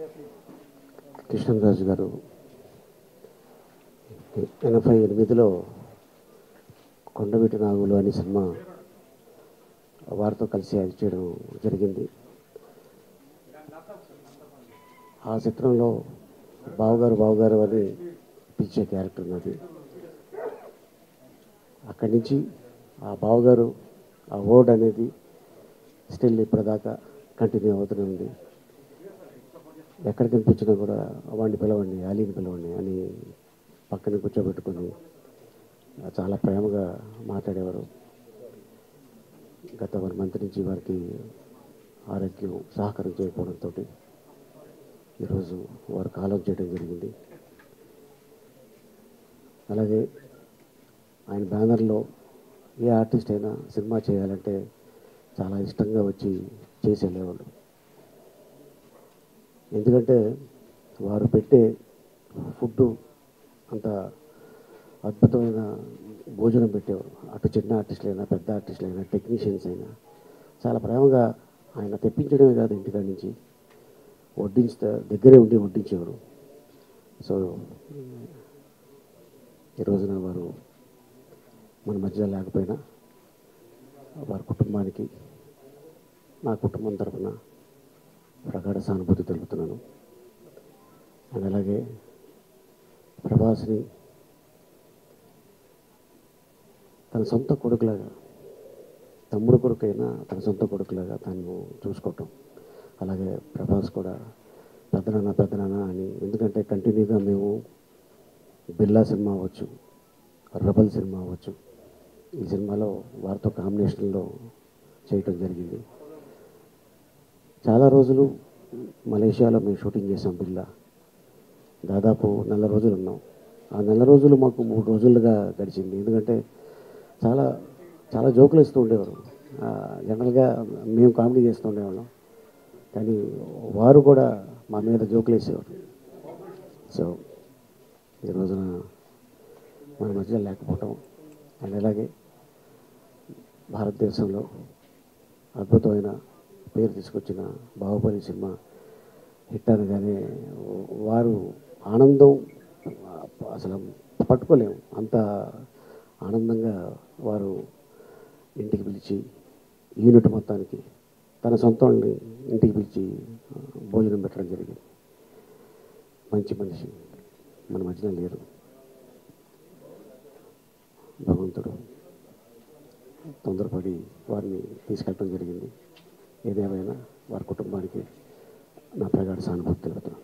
కృష్ణరాజు గారు ఎనభై ఎనిమిదిలో కొండవీటి నాగులు అనే సినిమా వారితో కలిసి యాక్ట్ చేయడం జరిగింది ఆ చిత్రంలో బావగారు బావగారు అని పిలిచే క్యారెక్టర్ నాది అక్కడి నుంచి ఆ బావగారు ఆ వర్డ్ అనేది స్టిల్ ఇప్పటిదాకా కంటిన్యూ అవుతూనే ఉంది ఎక్కడ కనిపించినా కూడా వాడిని పిలవండి అలీని పిలవండి అని పక్కన కూర్చోబెట్టుకొని చాలా ప్రేమగా మాట్లాడేవారు గత వన్ మంత్ నుంచి వారికి ఆరోగ్యం సహకారం చేయకపోవడంతో ఈరోజు వారు కాలం చేయడం జరిగింది అలాగే ఆయన బ్యానర్లో ఏ ఆర్టిస్ట్ అయినా సినిమా చేయాలంటే చాలా ఇష్టంగా వచ్చి చేసి వెళ్ళేవాళ్ళు ఎందుకంటే వారు పెట్టే ఫుడ్ అంత అద్భుతమైన భోజనం పెట్టేవారు అటు చిన్న ఆర్టిస్టులైనా పెద్ద ఆర్టిస్టులైనా టెక్నీషియన్స్ అయినా చాలా ప్రేమగా ఆయన తెప్పించడమే కాదు ఇంటికాడి నుంచి వడ్డించుతా దగ్గరే ఉండి వడ్డించేవారు సో ఈ రోజున వారు మన మధ్యలో లేకపోయినా వారి కుటుంబానికి నా కుటుంబం తరఫున ప్రగాఢ సానుభూతి తెలుపుతున్నాను అండ్ అలాగే ప్రభాస్ని తన సొంత కొడుకులాగా తమ్ముడు కొడుకైనా తన సొంత కొడుకులాగా తను చూసుకోవటం అలాగే ప్రభాస్ కూడా పెద్దనాన్న పెద్దనాన్న అని ఎందుకంటే కంటిన్యూగా మేము బిర్లా సినిమా అవ్వచ్చు రబల్ సినిమా అవ్వచ్చు ఈ సినిమాలో వారితో కాంబినేషన్లో చేయటం జరిగింది చాలా రోజులు మలేషియాలో మేము షూటింగ్ చేసాం బిల్లా దాదాపు నెల రోజులు ఉన్నాం ఆ నెల రోజులు మాకు మూడు రోజులుగా గడిచింది ఎందుకంటే చాలా చాలా జోకులు ఇస్తూ ఉండేవారు ఆ, జనరల్గా మేము కామెడీ చేస్తూ ఉండేవాళ్ళం కానీ వారు కూడా మా మీద జోకులు వేసేవారు సో ఈ రోజున మన మధ్యలో లేకపోవటం అండ్ అలాగే భారతదేశంలో అద్భుతమైన పేరు తీసుకొచ్చిన బాహుబలి సినిమా హిట్ అనగానే వారు ఆనందం అసలు పట్టుకోలేము అంత ఆనందంగా వారు ఇంటికి పిలిచి యూనిట్ మొత్తానికి తన సొంత వాళ్ళని ఇంటికి పిలిచి ఆ, భోజనం పెట్టడం జరిగింది మంచి మనిషి మన మధ్యన లేరు భగవంతుడు తొందరపడి వారిని తీసుకెళ్ళడం జరిగింది ఏదేమైనా వారి కుటుంబానికి నా ప్రగాఢ సానుభూతి తెలుపుతున్నాను